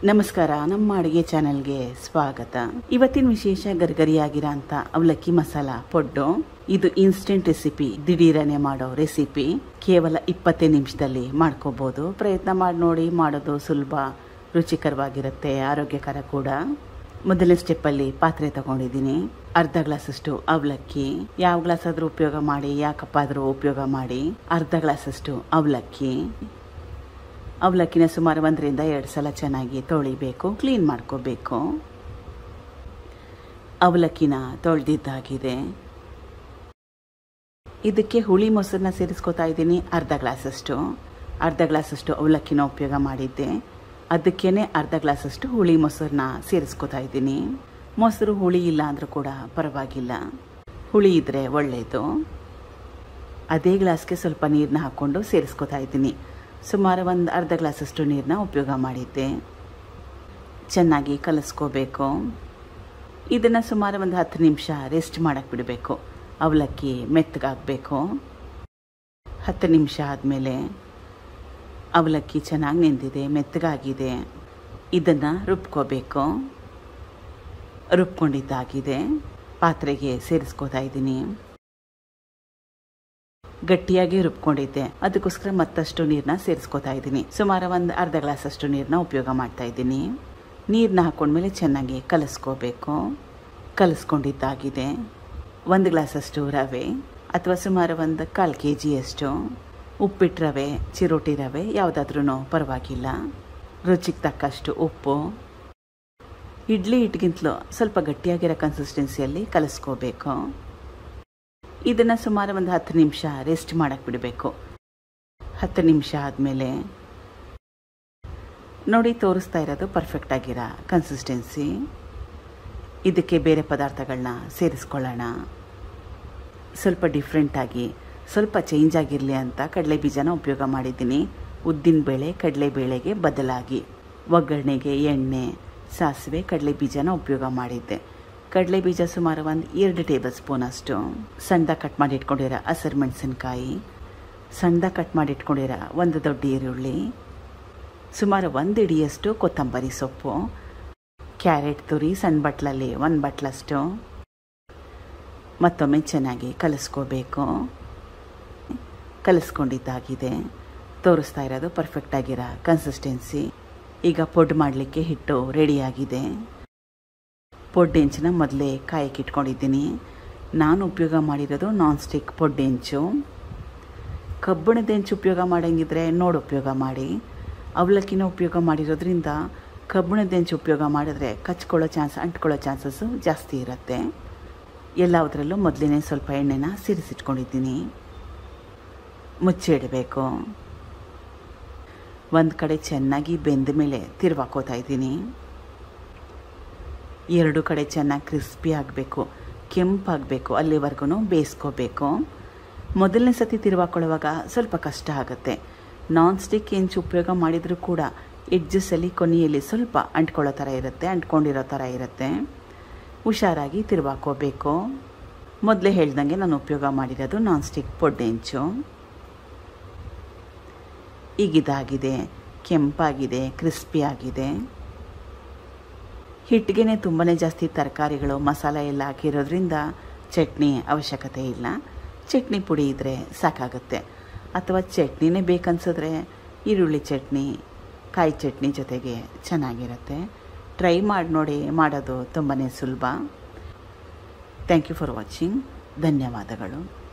ನಮಸ್ಕಾರ ನಮ್ಮ ಅಡುಗೆ ಚಾನೆಲ್ಗೆ ಸ್ವಾಗತ ಇವತ್ತಿನ ವಿಶೇಷ ಗರ್ಗರಿಯಾಗಿರೋ ಅಂತ ಅವಲಕ್ಕಿ ಮಸಾಲ ಪೊಡ್ಡು ಇದು ಇನ್ಸ್ಟೆಂಟ್ ರೆಸಿಪಿ ದಿಢೀರನೆ ಮಾಡೋ ರೆಸಿಪಿ ಕೇವಲ ಇಪ್ಪತ್ತೇ ನಿಮಿಷದಲ್ಲಿ ಮಾಡ್ಕೋಬಹುದು ಪ್ರಯತ್ನ ಮಾಡಿ ನೋಡಿ ಮಾಡೋದು ಸುಲಭ ರುಚಿಕರವಾಗಿರುತ್ತೆ ಆರೋಗ್ಯಕರ ಕೂಡ ಮೊದಲನೇ ಸ್ಟೆಪ್ಪಲ್ಲಿ ಪಾತ್ರೆ ತಗೊಂಡಿದ್ದೀನಿ ಅರ್ಧ ಗ್ಲಾಸಷ್ಟು ಅವಲಕ್ಕಿ ಯಾವ ಗ್ಲಾಸ್ ಆದ್ರೂ ಉಪಯೋಗ ಮಾಡಿ ಯಾಕಪ್ಪ ಆದ್ರೂ ಉಪಯೋಗ ಮಾಡಿ ಅರ್ಧ ಗ್ಲಾಸಷ್ಟು ಅವಲಕ್ಕಿ ಅವಲಕ್ಕಿನ ಸುಮಾರು ಒಂದರಿಂದ ಎರಡು ಸಲ ಚೆನ್ನಾಗಿ ತೊಳಿಬೇಕು ಕ್ಲೀನ್ ಮಾಡ್ಕೋಬೇಕು ಅವಲಕ್ಕಿನ ತೊಳೆದಿದ್ದಾಗಿದೆ ಇದಕ್ಕೆ ಹುಳಿ ಮೊಸರನ್ನ ಸೇರಿಸ್ಕೊತಾ ಇದ್ದೀನಿ ಅರ್ಧ ಗ್ಲಾಸಷ್ಟು ಅರ್ಧ ಗ್ಲಾಸಷ್ಟು ಅವಲಕ್ಕಿನ ಉಪಯೋಗ ಮಾಡಿದ್ದೆ ಅದಕ್ಕೇನೆ ಅರ್ಧ ಗ್ಲಾಸಷ್ಟು ಹುಳಿ ಮೊಸರನ್ನ ಸೇರಿಸ್ಕೊತಾ ಇದ್ದೀನಿ ಮೊಸರು ಹುಳಿ ಇಲ್ಲ ಅಂದರೂ ಕೂಡ ಪರವಾಗಿಲ್ಲ ಹುಳಿ ಇದ್ದರೆ ಒಳ್ಳೆಯದು ಅದೇ ಗ್ಲಾಸ್ಗೆ ಸ್ವಲ್ಪ ನೀರನ್ನ ಹಾಕ್ಕೊಂಡು ಸೇರಿಸ್ಕೊತಾ ಇದ್ದೀನಿ ಸುಮಾರು ಒಂದು ಅರ್ಧ ಗ್ಲಾಸಷ್ಟು ನೀರನ್ನ ಉಪಯೋಗ ಮಾಡಿದ್ದೆ ಚೆನ್ನಾಗಿ ಕಲಿಸ್ಕೋಬೇಕು ಇದನ್ನು ಸುಮಾರು ಒಂದು ಹತ್ತು ನಿಮಿಷ ರೆಸ್ಟ್ ಮಾಡಕ್ಕೆ ಬಿಡಬೇಕು ಅವಲಕ್ಕಿ ಮೆತ್ತಗಾಗಬೇಕು ಹತ್ತು ನಿಮಿಷ ಆದಮೇಲೆ ಅವಲಕ್ಕಿ ಚೆನ್ನಾಗಿ ನೆಂದಿದೆ ಮೆತ್ತಗಾಗಿದೆ ಇದನ್ನು ರುಬ್ಕೋಬೇಕು ರುಬ್ಕೊಂಡಿದ್ದಾಗಿದೆ ಪಾತ್ರೆಗೆ ಸೇರಿಸ್ಕೋತಾ ಇದ್ದೀನಿ ಗಟ್ಟಿಯಾಗಿ ರುಬ್ಕೊಂಡಿದ್ದೆ ಅದಕ್ಕೋಸ್ಕರ ಮತ್ತಷ್ಟು ನೀರನ್ನ ಸೇರಿಸ್ಕೊತಾ ಇದ್ದೀನಿ ಸುಮಾರು ಒಂದು ಅರ್ಧ ಗ್ಲಾಸ್ ಅಷ್ಟು ನೀರನ್ನ ಉಪಯೋಗ ಮಾಡ್ತಾ ಇದ್ದೀನಿ ನೀರನ್ನ ಹಾಕೊಂಡ್ಮೇಲೆ ಚೆನ್ನಾಗಿ ಕಲಿಸ್ಕೋಬೇಕು ಕಲಿಸ್ಕೊಂಡಿದ್ದಾಗಿದೆ ಒಂದು ಗ್ಲಾಸಷ್ಟು ರವೆ ಅಥವಾ ಸುಮಾರು ಒಂದು ಕಾಲು ಕೆ ಜಿಯಷ್ಟು ಉಪ್ಪಿಟ್ಟು ರವೆ ಚಿರೋಟಿ ರವೆ ಯಾವುದಾದ್ರೂ ಪರವಾಗಿಲ್ಲ ರುಚಿಗೆ ತಕ್ಕಷ್ಟು ಉಪ್ಪು ಇಡ್ಲಿ ಹಿಟ್ಟಿಗಿಂತಲೂ ಸ್ವಲ್ಪ ಗಟ್ಟಿಯಾಗಿರೋ ಕನ್ಸಿಸ್ಟೆನ್ಸಿಯಲ್ಲಿ ಕಲಿಸ್ಕೋಬೇಕು ಇದನ್ನು ಸುಮಾರು ಒಂದು ಹತ್ತು ನಿಮಿಷ ರೆಸ್ಟ್ ಮಾಡಕ್ಕೆ ಬಿಡಬೇಕು ಹತ್ತು ನಿಮಿಷ ಆದಮೇಲೆ ನೋಡಿ ತೋರಿಸ್ತಾ ಇರೋದು ಪರ್ಫೆಕ್ಟ್ ಆಗಿರೋ ಕನ್ಸಿಸ್ಟೆನ್ಸಿ ಇದಕ್ಕೆ ಬೇರೆ ಪದಾರ್ಥಗಳನ್ನ ಸೇರಿಸ್ಕೊಳ್ಳೋಣ ಸ್ವಲ್ಪ ಡಿಫ್ರೆಂಟಾಗಿ ಸ್ವಲ್ಪ ಚೇಂಜ್ ಆಗಿರಲಿ ಅಂತ ಕಡಲೆ ಬೀಜನ ಉಪಯೋಗ ಮಾಡಿದ್ದೀನಿ ಉದ್ದಿನ ಬೇಳೆ ಕಡಲೆ ಬೇಳೆಗೆ ಬದಲಾಗಿ ಒಗ್ಗರಣೆಗೆ ಎಣ್ಣೆ ಸಾಸಿವೆ ಕಡಲೆ ಬೀಜನ ಉಪಯೋಗ ಮಾಡಿದ್ದೆ ಕಡಲೆ ಬೀಜ ಸುಮಾರು ಒಂದು ಎರಡು ಟೇಬಲ್ ಸ್ಪೂನ್ ಅಷ್ಟು ಸಣ್ಣದಾಗಿ ಕಟ್ ಮಾಡಿ ಇಟ್ಕೊಂಡಿರೋ ಹಸಿರು ಮೆಣಸಿನ್ಕಾಯಿ ಸಣ್ಣದಾಗಿ ಕಟ್ ಮಾಡಿ ಇಟ್ಕೊಂಡಿರೋ ಒಂದು ದೊಡ್ಡ ಈರುಳ್ಳಿ ಸುಮಾರು ಒಂದು ಇಡಿಯಷ್ಟು ಕೊತ್ತಂಬರಿ ಸೊಪ್ಪು ಕ್ಯಾರೆಟ್ ತುರಿ ಸಣ್ಣ ಬಟ್ಲಲ್ಲಿ ಒಂದು ಬಟ್ಲಷ್ಟು ಮತ್ತೊಮ್ಮೆ ಚೆನ್ನಾಗಿ ಕಲಿಸ್ಕೋಬೇಕು ಕಲಿಸ್ಕೊಂಡಿದ್ದಾಗಿದೆ ತೋರಿಸ್ತಾ ಇರೋದು ಪರ್ಫೆಕ್ಟ್ ಆಗಿರೋ ಕನ್ಸಿಸ್ಟೆನ್ಸಿ ಈಗ ಪೊಡ್ ಮಾಡಲಿಕ್ಕೆ ಹಿಟ್ಟು ರೆಡಿಯಾಗಿದೆ ಪೊಡ್ಡೆಂಚನ್ನ ಮೊದಲೇ ಕಾಯಕ್ಕೆ ಇಟ್ಕೊಂಡಿದ್ದೀನಿ ನಾನು ಉಪಯೋಗ ಮಾಡಿರೋದು ನಾನ್ ಸ್ಟಿಕ್ ಪೊಡ್ಡೆಂಚು ಕಬ್ಬಿಣದ ಹೆಂಚು ಉಪಯೋಗ ಮಾಡೋಂಗಿದ್ರೆ ನೋಡಿ ಉಪಯೋಗ ಮಾಡಿ ಅವಲಕ್ಕಿನ ಉಪಯೋಗ ಮಾಡಿರೋದ್ರಿಂದ ಕಬ್ಬಿಣದ ಹೆಂಚು ಉಪಯೋಗ ಮಾಡಿದ್ರೆ ಕಚ್ಕೊಳ್ಳೋ ಚಾನ್ಸ್ ಅಂಟ್ಕೊಳ್ಳೋ ಚಾನ್ಸಸ್ಸು ಜಾಸ್ತಿ ಇರುತ್ತೆ ಎಲ್ಲದರಲ್ಲೂ ಮೊದಲೇ ಸ್ವಲ್ಪ ಎಣ್ಣೆನ ಸೇರಿಸಿಟ್ಕೊಂಡಿದ್ದೀನಿ ಮುಚ್ಚಿಡಬೇಕು ಒಂದು ಕಡೆ ಚೆನ್ನಾಗಿ ಬೆಂದ ಮೇಲೆ ತಿರುವಾಕೋತಾ ಇದ್ದೀನಿ ಎರಡು ಕಡೆ ಚೆನ್ನಾಗಿ ಕ್ರಿಸ್ಪಿ ಆಗಬೇಕು ಕೆಂಪಾಗಬೇಕು ಅಲ್ಲಿವರೆಗೂ ಬೇಯಿಸ್ಕೋಬೇಕು ಮೊದಲನೇ ಸತಿ ತಿರುವಾಕೊಳ್ಳುವಾಗ ಸ್ವಲ್ಪ ಕಷ್ಟ ಆಗುತ್ತೆ ನಾನ್ ಸ್ಟಿಕ್ ಹೆಂಚು ಉಪಯೋಗ ಮಾಡಿದರೂ ಕೂಡ ಎಡ್ಜಸ್ಸಲ್ಲಿ ಕೊನೆಯಲ್ಲಿ ಸ್ವಲ್ಪ ಅಂಟ್ಕೊಳ್ಳೋ ಥರ ಇರುತ್ತೆ ಅಂಟ್ಕೊಂಡಿರೋ ಥರ ಇರುತ್ತೆ ಹುಷಾರಾಗಿ ತಿರುವಾಕೋಬೇಕು ಮೊದಲೇ ಹೇಳ್ದಂಗೆ ನಾನು ಉಪಯೋಗ ಮಾಡಿರೋದು ನಾನ್ ಸ್ಟಿಕ್ ಪೊಡ್ಡೆ ಹೆಂಚು ಈಗಿದಾಗಿದೆ ಕೆಂಪಾಗಿದೆ ಕ್ರಿಸ್ಪಿ ಆಗಿದೆ ಹಿಟ್ಟಿಗೆ ತುಂಬಾ ಜಾಸ್ತಿ ತರಕಾರಿಗಳು ಮಸಾಲೆ ಎಲ್ಲ ಹಾಕಿರೋದ್ರಿಂದ ಚಟ್ನಿ ಅವಶ್ಯಕತೆ ಇಲ್ಲ ಚಟ್ನಿ ಪುಡಿ ಇದ್ದರೆ ಸಾಕಾಗುತ್ತೆ ಅಥವಾ ಚಟ್ನಿನೇ ಬೇಕನ್ಸಿದ್ರೆ ಈರುಳ್ಳಿ ಚಟ್ನಿ ಕಾಯಿ ಚಟ್ನಿ ಜೊತೆಗೆ ಚೆನ್ನಾಗಿರುತ್ತೆ ಟ್ರೈ ಮಾಡಿ ನೋಡಿ ಮಾಡೋದು ತುಂಬಾ ಸುಲಭ ಥ್ಯಾಂಕ್ ಯು ಫಾರ್ ವಾಚಿಂಗ್ ಧನ್ಯವಾದಗಳು